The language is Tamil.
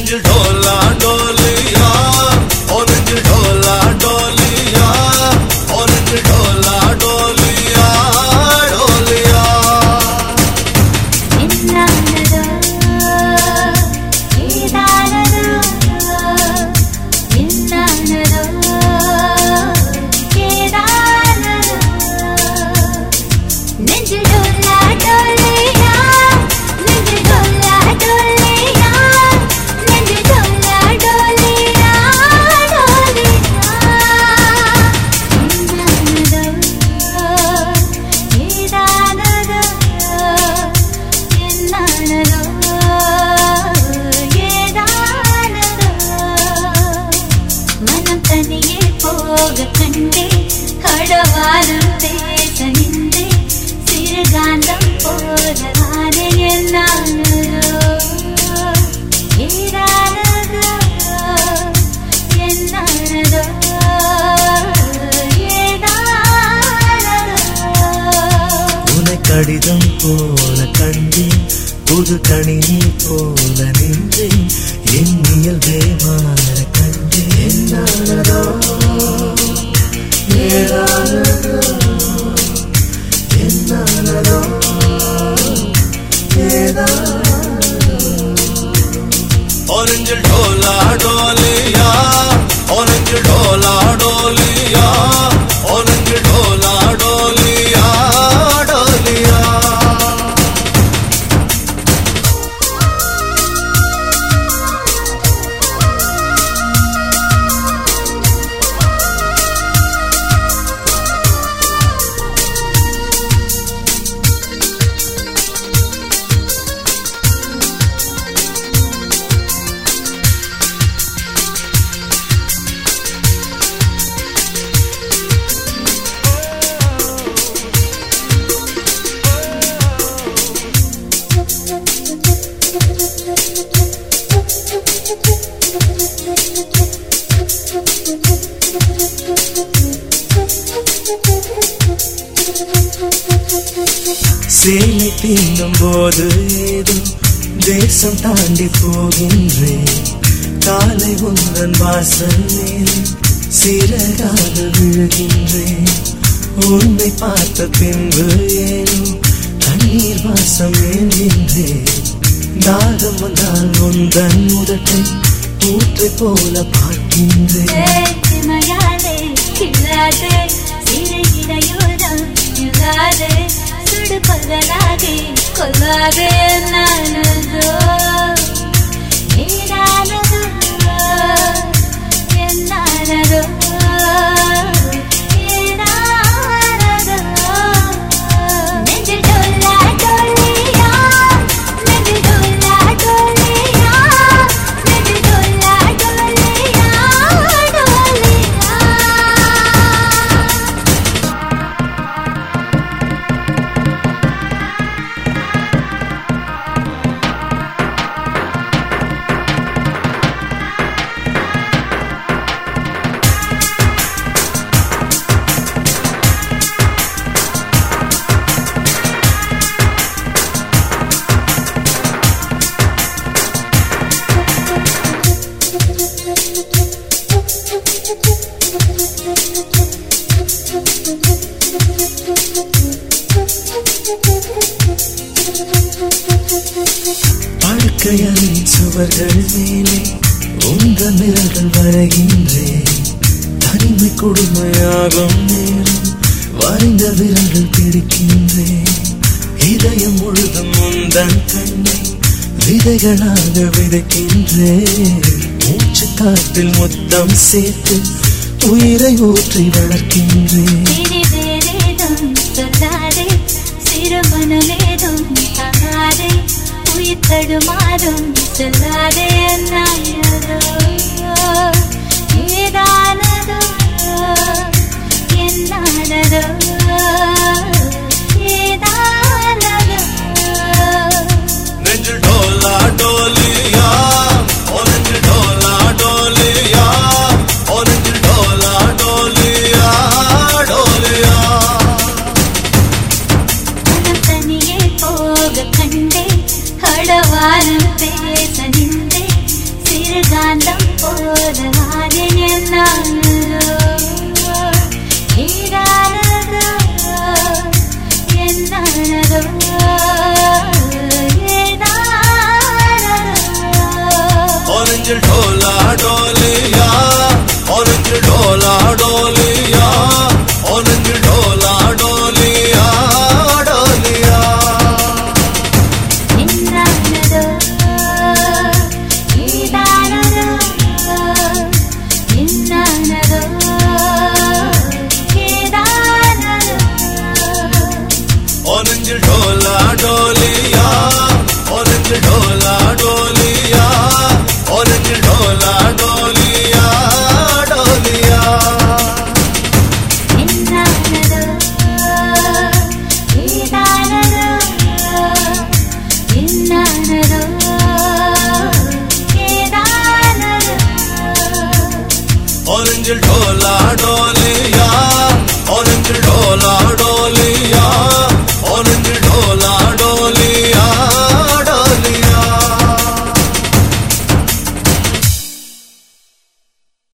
நெஞ்சில் டோலா டோலியா ஓ நெஞ்சில் டோலா டோலியா ஓ நெஞ்சில் டோலா டோலியா டோலியா என்னானதோ ஏதானதோ என்னானதோ ஏதானதோ நெஞ்சில் டோலா டோலியா நெஞ்சில் டோலா டோலியா நெஞ்சில் டோலா டோலியா டோலியா என்னானதோ ஏதானதோ என்னானதோ ஏதானதோ மனம் தனியே போக கண்டே கடவாரம் பேச நின்றே சிறுகாந்தம் போலவானே என்னானதோ ஏதானதோ என்னானதோ ஏதானதோ உனை கடிதம் போல கண்டேன் புது கணினி போல நின்றேன் என் இயல்பே மாற கண்டேன் என்னானதோ ஏதானதோ என்னானதோ ஓரஞ்சில் டோலா டோலியா ஓரஞ்சில் டோலா டோலியா ஓரஞ்சில் டோலா டோலியா டோலியா சேலை தீண்டும் போது ஏதோ தேசம் தாண்டி போகின்றேன் காலை உந்தன் வாசல் மேலே சிறகாக விழுகின்றேன் உன்னை பார்த்த பின்பு ஏனோ கண்ணீர் வாசம் ஏங்கின்றேன் தாகம் வந்தால் உந்தன் முதட்டை ஊற்றை போல பார்க்கின்றேன் சிமையாலே கிள்ளாதே சிறு இடையோரம் யுகாதே சுடு பகலாகே கொல்லாதே நானதோ ஏதானதோ என்னானதோ ஏதானதோ நெஞ்சில் டோலா டோலியா நெஞ்சில் டோலா டோலியா நெஞ்சில் டோலா டோலியா டோலியா படுக்கையலின் சுவர்கள் மேலே உங்கள் நிழல்கள் வரைகின்றேன் தனிமை கொடுமையாகும் நேரம் வரைந்த விரல்கள் பிடிக்கின்றேன் இதயம் முழுதும் உந்தன் கண்ணை விதைகளாக விதைக்கின்றேன் மூச்சு காற்றில் முத்தம் சேர்த்து உயிரை ஊற்றி வளர்க்கின்றேன் இனி வேறேதும் சொல்லாதே சிறுமனமேதும் ஆகாதே உயிர் தடுமாறும் சொல்லாதே நாயதோ ஏதானதோ என்னானதோ ஏதானதோ நெஞ்சில் டோலா டோலியா ஓ நெஞ்சில் டோலா டோலியா ஓ நெஞ்சில் டோலா டோலியா டோலியா மனம் தனியே போக கண்டே கடவாரம் பேச நின்றே ऑरेंज डोला डोलिया ऑरेंज डोला डोलिया ऑरेंज डोला डोलिया